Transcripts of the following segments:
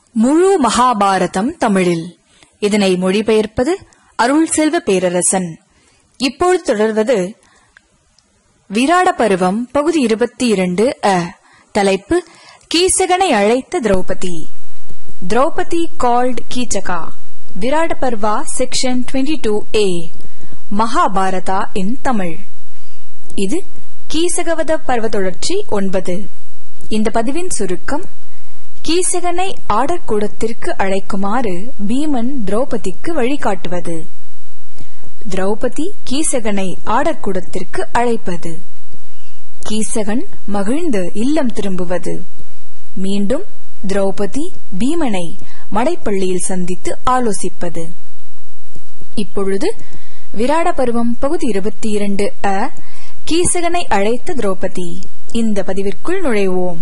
முழு மகாபாரதம் தமிழில் இதனை மொழிபெயர்ப்பது அருள் செல்வ பேரரசன் இப்பொழுது தொடர்வது விராட பருவம் பகுதி இருபத்தி இரண்டு அ தலைப்பு கீசகனை அழைத்த Draupadi Draupadi called Keechaka Virata Parva section twenty two A Mahabharata in Tamil இது கீசகவத பர்வ தொடர்ச்சி ஒன்பது இந்த பதிவின் சுருக்கம் கீசகனை ஆடற்கூடத்திற்கு அழைக்குமாறு பீமன் திரௌபதிக்கு வழிகாட்டுவது திரௌபதி கீசகனை ஆடற்கூடத்திற்கு அழைப்பது கீசகன் மகிழ்ந்து இல்லம் திரும்புவது மீண்டும் திரௌபதி பீமனை மடைப்பள்ளியில் சந்தித்து ஆலோசிப்பது இப்பொழுது விராட பருவம் பகுதி இருபத்தி இரண்டு அ கீசகனை அழைத்த திரௌபதி இந்த பதிவிற்குள் நுழைவோம்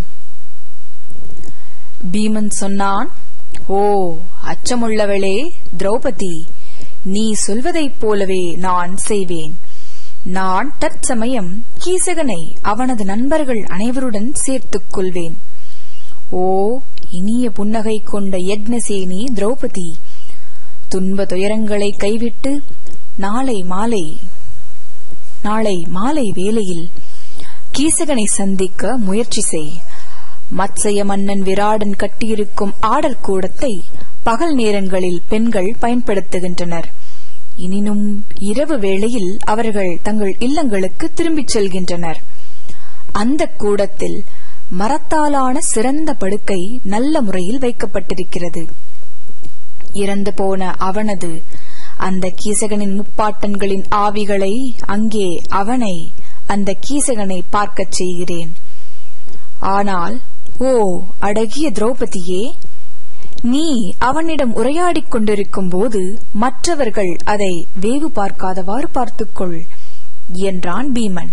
பீமன் சொன்னான் ஓ அச்சமுள்ளவளே திரௌபதி நீ சொல்வதைப் போலவே நான் செய்வேன் நான் தற்சமயம் கீசகனை அவனது நண்பர்கள் அனைவருடன் சேர்த்துக் கொள்வேன் ஓ இனிய புன்னகை கொண்ட யக்னசேனி திரௌபதி துன்ப துயரங்களை கைவிட்டு நாளை மாலை நாளை மாலை வேளையில் கீசகனை சந்திக்க முயற்சி செய் மத்சய மன்னன் விராடன் கட்டியிருக்கும் ஆடல் கூடத்தை பகல் நேரங்களில் பெண்கள் பயன்படுத்துகின்றனர் எனினும் இரவு வேளையில் அவர்கள் தங்கள் இல்லங்களுக்கு திரும்பிச் செல்கின்றனர் அந்த கூடத்தில் மரத்தாலான சிறந்த படுக்கை நல்ல முறையில் வைக்கப்பட்டிருக்கிறது இறந்து போன அவனது அந்த கீசகனின் முப்பாட்டன்களின் ஆவிகளை அங்கே அவனை அந்த கீசகனை பார்க்கச் செய்கிறேன் ஆனால் ஓ அடகிய திரௌபதியே நீ அவனிடம் உரையாடிக் கொண்டிருக்கும் போது மற்றவர்கள் அதை வேவு பார்க்காதவாறு பார்த்துக்கொள் என்றான் பீமன்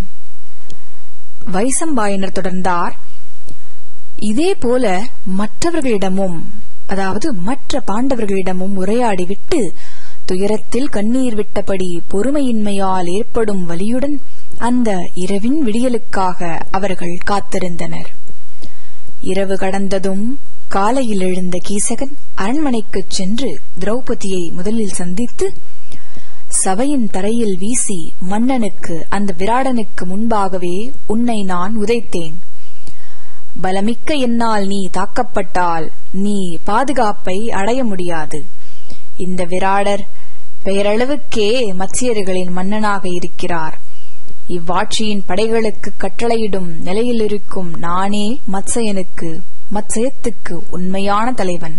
வைசம்பாயனர் தொடர்ந்தார் இதே போல மற்றவர்களிடமும் அதாவது மற்ற பாண்டவர்களிடமும் உரையாடிவிட்டு துயரத்தில் கண்ணீர் விட்டபடி பொறுமையின்மையால் ஏற்படும் வலியுடன் அந்த இரவின் விடியலுக்காக அவர்கள் காத்திருந்தனர் இரவு கடந்ததும் காலையில் எழுந்த கீசகன் அரண்மனைக்குச் சென்று திரௌபதியை முதலில் சந்தித்து சபையின் தரையில் வீசி மன்னனுக்கு அந்த விராடனுக்கு முன்பாகவே உன்னை நான் உதைத்தேன் பலமிக்க என்னால் நீ தாக்கப்பட்டால் நீ பாதுகாப்பை அடைய முடியாது இந்த விராடர் பெயரளவுக்கே மத்சியர்களின் மன்னனாக இருக்கிறார் இவ்வாட்சியின் படைகளுக்கு கட்டளையிடும் நிலையில் இருக்கும் நானே மத்சயனுக்கு மத்சயத்துக்கு உண்மையான தலைவன்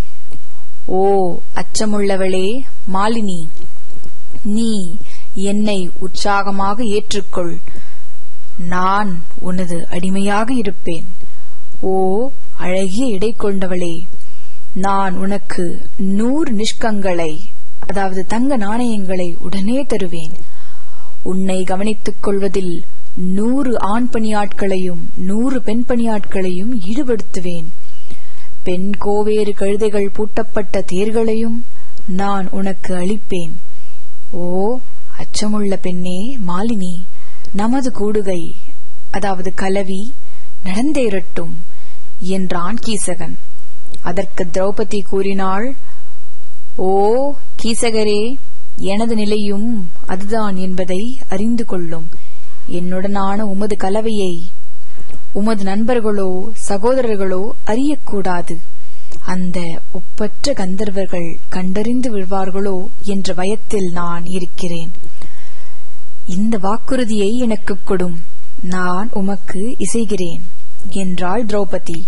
ஓ அச்சமுள்ளவளே மாலினி நீ என்னை உற்சாகமாக ஏற்றுக்கொள் நான் உனது அடிமையாக இருப்பேன் ஓ அழகிய இடை கொண்டவளே நான் உனக்கு நூறு நிஷ்கங்களை அதாவது தங்க நாணயங்களை உடனே தருவேன் உன்னை கவனித்துக் கொள்வதில் நூறு ஆண் பணியாட்களையும் நூறு பெண் பணியாட்களையும் ஈடுபடுத்துவேன் பெண் கோவேறு கழுதைகள் பூட்டப்பட்ட தேர்களையும் நான் உனக்கு அளிப்பேன் ஓ அச்சமுள்ள பெண்ணே மாலினி நமது கூடுகை அதாவது கலவி நடந்தேறட்டும் என்றான் கீசகன் அதற்கு திரௌபதி கூறினாள் ஓ கீசகரே எனது நிலையும் அதுதான் என்பதை அறிந்து கொள்ளும் என்னுடனான உமது கலவையை உமது நண்பர்களோ சகோதரர்களோ அறியக்கூடாது அந்த ஒப்பற்ற கந்தர்வர்கள் கண்டறிந்து விழ்வார்களோ என்ற பயத்தில் நான் இருக்கிறேன் இந்த வாக்குறுதியை எனக்கு கொடும் நான் உமக்கு இசைகிறேன் என்றாள் திரௌபதி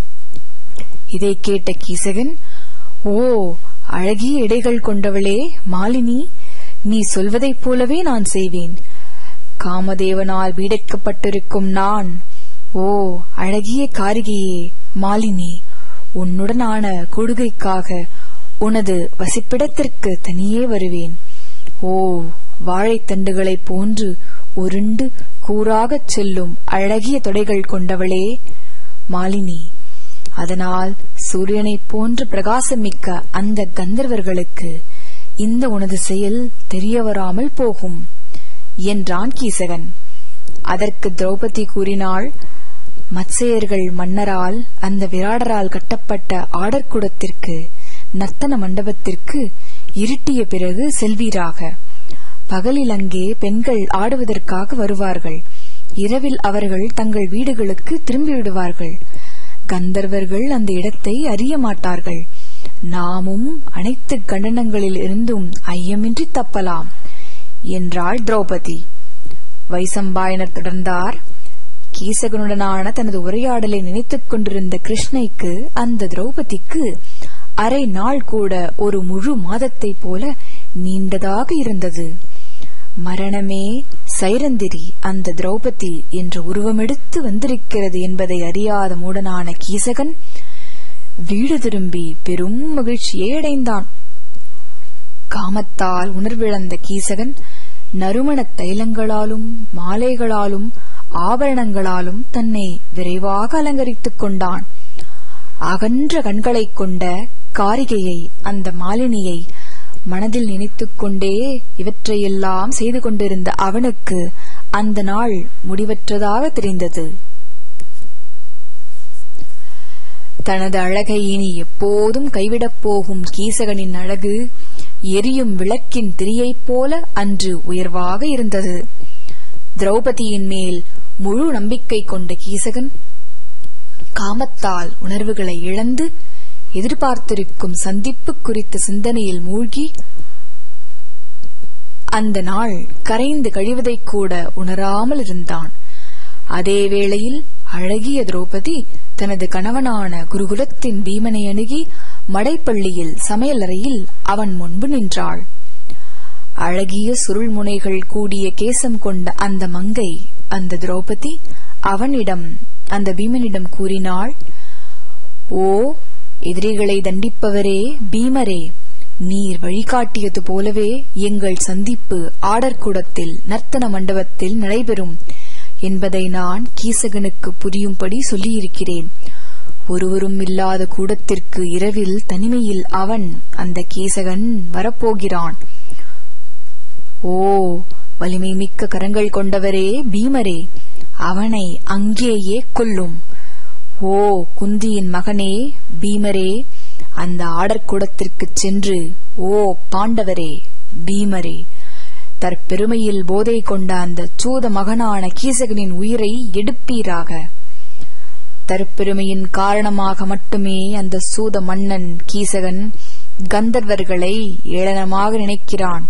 இதை கேட்ட கீசகன் ஓ அழகிய இடைகள் கொண்டவளே மாலினி நீ சொல்வதைப் போலவே நான் செய்வேன் காமதேவனால் வீடக்கப்பட்டிருக்கும் நான் ஓ அழகிய காரிகையே மாலினி உன்னுடனான கொடுகைக்காக உனது வசிப்பிடத்திற்கு தனியே வருவேன் ஓ வாழைத்தண்டுகளைப் போன்று உருண்டு கூறாகச் செல்லும் அழகிய தொடைகள் கொண்டவளே மாலினி அதனால் சூரியனைப் போன்று பிரகாசமிக்க அந்த கந்தர்வர்களுக்கு இந்த உனது செயல் தெரியவராமல் போகும் என்றான் கீசகன் அதற்கு திரௌபதி கூறினாள் மத்சேயர்கள் மன்னரால் அந்த விராடரால் கட்டப்பட்ட ஆடற்குடத்திற்கு நர்த்தன மண்டபத்திற்கு இருட்டிய பிறகு செல்வீராக பகலில் அங்கே பெண்கள் ஆடுவதற்காக வருவார்கள் இரவில் அவர்கள் தங்கள் வீடுகளுக்கு திரும்பிவிடுவார்கள் கந்தர்வர்கள் அந்த இடத்தை அறிய மாட்டார்கள் நாமும் அனைத்து கண்டனங்களில் இருந்தும் ஐயமின்றி தப்பலாம் என்றாள் திரௌபதி வைசம்பாயனர் தொடர்ந்தார் கீசகனுடனான தனது உரையாடலை நினைத்துக் கொண்டிருந்த கிருஷ்ணைக்கு அந்த திரௌபதிக்கு அரை நாள் கூட ஒரு முழு மாதத்தைப் போல நீண்டதாக இருந்தது மரணமே சைரந்திரி அந்த திரௌபதி என்ற உருவமெடுத்து வந்திருக்கிறது என்பதை அறியாத மூடனான கீசகன் வீடு திரும்பி பெரும் மகிழ்ச்சியை அடைந்தான் காமத்தால் உணர்விழந்த கீசகன் நறுமணத் தைலங்களாலும் மாலைகளாலும் ஆபரணங்களாலும் தன்னை விரைவாக அலங்கரித்துக் கொண்டான் அகன்ற கண்களைக் கொண்ட காரிகையை அந்த மாலினியை மனதில் நினைத்துக் கொண்டே இவற்றையெல்லாம் செய்து கொண்டிருந்த அவனுக்கு அந்த நாள் முடிவற்றதாக தெரிந்தது தனது அழகை இனி எப்போதும் கைவிடப் போகும் கீசகனின் அழகு எரியும் விளக்கின் திரியைப் போல அன்று உயர்வாக இருந்தது திரௌபதியின் மேல் முழு நம்பிக்கை கொண்ட கீசகன் காமத்தால் உணர்வுகளை இழந்து எதிர்பார்த்திருக்கும் சந்திப்பு குறித்த சிந்தனையில் மூழ்கி அந்த நாள் கரைந்து கழிவதைக் கூட உணராமல் இருந்தான் அதே வேளையில் அழகிய திரௌபதி தனது கணவனான குருகுலத்தின் பீமனை அணுகி மடைப்பள்ளியில் சமையலறையில் அவன் முன்பு நின்றாள் அழகிய சுருள்முனைகள் கூடிய கேசம் கொண்ட அந்த மங்கை அந்த திரௌபதி அவனிடம் அந்த பீமனிடம் கூறினாள் ஓ எதிரிகளை தண்டிப்பவரே பீமரே நீர் வழிகாட்டியது போலவே எங்கள் சந்திப்பு ஆடற்கூடத்தில் நர்த்தன மண்டபத்தில் நடைபெறும் என்பதை நான் கீசகனுக்கு புரியும்படி சொல்லியிருக்கிறேன் ஒருவரும் இல்லாத கூடத்திற்கு இரவில் தனிமையில் அவன் அந்த கீசகன் வரப்போகிறான் ஓ வலிமை மிக்க கரங்கள் கொண்டவரே பீமரே அவனை அங்கேயே கொல்லும் ஓ குந்தியின் மகனே பீமரே அந்த ஆடற்கூடத்திற்குச் சென்று ஓ பாண்டவரே பீமரே தற்பெருமையில் போதை கொண்ட அந்த சூத மகனான கீசகனின் உயிரை எடுப்பீராக தற்பெருமையின் காரணமாக மட்டுமே அந்த சூத மன்னன் கீசகன் கந்தர்வர்களை ஏளனமாக நினைக்கிறான்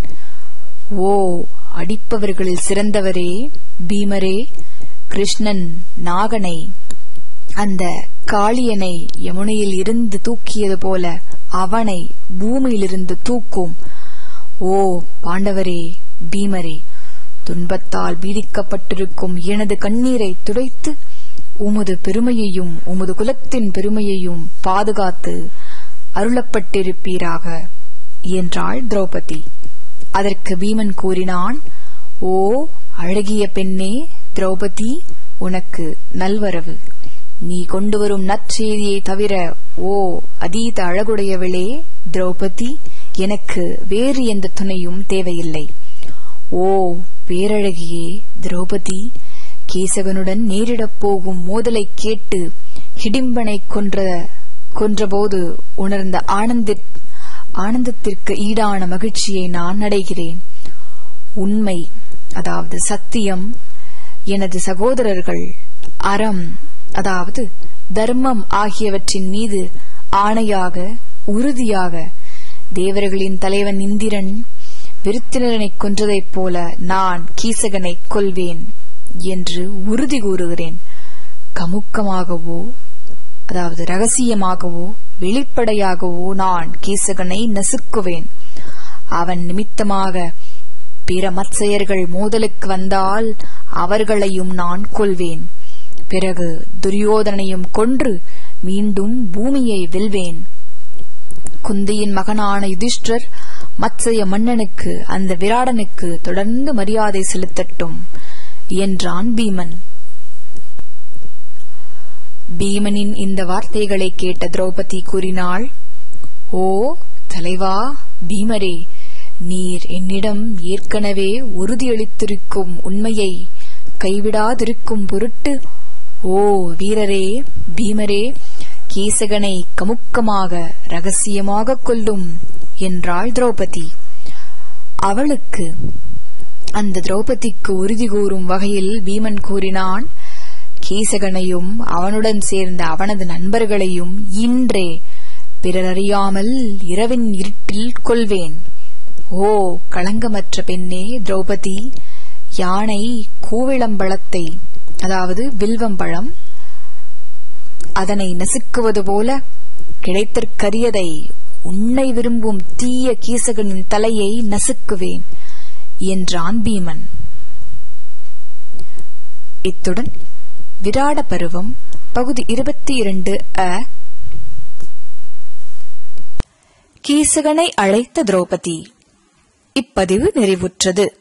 ஓ அடிப்பவர்களில் சிறந்தவரே பீமரே கிருஷ்ணன் நாகனை அந்த காளியனை யமுனையில் இருந்து தூக்கியது போல அவனை பூமியிலிருந்து தூக்கும் ஓ பாண்டவரே பீமரே துன்பத்தால் பீடிக்கப்பட்டிருக்கும் எனது கண்ணீரை துடைத்து உமது பெருமையையும் உமது குலத்தின் பெருமையையும் பாதுகாத்து அருளப்பட்டிருப்பீராக என்றாள் திரௌபதி அதற்கு பீமன் கூறினான் ஓ அழகிய பெண்ணே திரௌபதி உனக்கு நல்வரவு நீ கொண்டு வரும் நற்செய்தியை தவிர ஓ அதீத அழகுடையவளே திரௌபதி எனக்கு வேறு எந்த துணையும் தேவையில்லை ஓ பேரழகியே திரௌபதி கேசவனுடன் நேரிடப் போகும் மோதலை கேட்டு ஹிடிம்பனை கொன்ற கொன்றபோது உணர்ந்த ஆனந்த ஆனந்தத்திற்கு ஈடான மகிழ்ச்சியை நான் அடைகிறேன் உண்மை அதாவது சத்தியம் எனது சகோதரர்கள் அறம் அதாவது தர்மம் ஆகியவற்றின் மீது ஆணையாக உறுதியாக தேவர்களின் தலைவன் இந்திரன் விருத்தினரனைக் கொன்றதைப் போல நான் கீசகனை கொல்வேன் என்று உறுதி கூறுகிறேன் கமுக்கமாகவோ அதாவது ரகசியமாகவோ வெளிப்படையாகவோ நான் கீசகனை நசுக்குவேன் அவன் நிமித்தமாக பிற மத்சயர்கள் மோதலுக்கு வந்தால் அவர்களையும் நான் கொல்வேன் பிறகு துரியோதனையும் கொன்று மீண்டும் பூமியை வெல்வேன் குந்தியின் மகனான யுதிஷ்டர் மத்சய மன்னனுக்கு அந்த விராடனுக்கு தொடர்ந்து மரியாதை செலுத்தட்டும் என்றான் பீமன் பீமனின் இந்த வார்த்தைகளை கேட்ட திரௌபதி கூறினாள் ஓ தலைவா பீமரே நீர் என்னிடம் ஏற்கனவே உறுதியளித்திருக்கும் உண்மையை கைவிடாதிருக்கும் பொருட்டு ஓ வீரரே பீமரே கீசகனை கமுக்கமாக ரகசியமாக கொல்லும் என்றாள் திரௌபதி அவளுக்கு அந்த திரௌபதிக்கு உறுதி கூறும் வகையில் பீமன் கூறினான் கீசகனையும் அவனுடன் சேர்ந்த அவனது நண்பர்களையும் இன்றே பிறரறியாமல் இரவின் இருட்டில் கொல்வேன் ஓ களங்கமற்ற பெண்ணே திரௌபதி யானை கூவிளம்பழத்தை அதாவது வில்வம்பழம் அதனை நசுக்குவது போல கிடைத்தற்கரியதை உன்னை விரும்பும் தீய கீசகனின் தலையை நசுக்குவேன் என்றான் பீமன் இத்துடன் விராட பருவம் பகுதி இருபத்தி இரண்டு அ கீசகனை அழைத்த திரௌபதி இப்பதிவு நிறைவுற்றது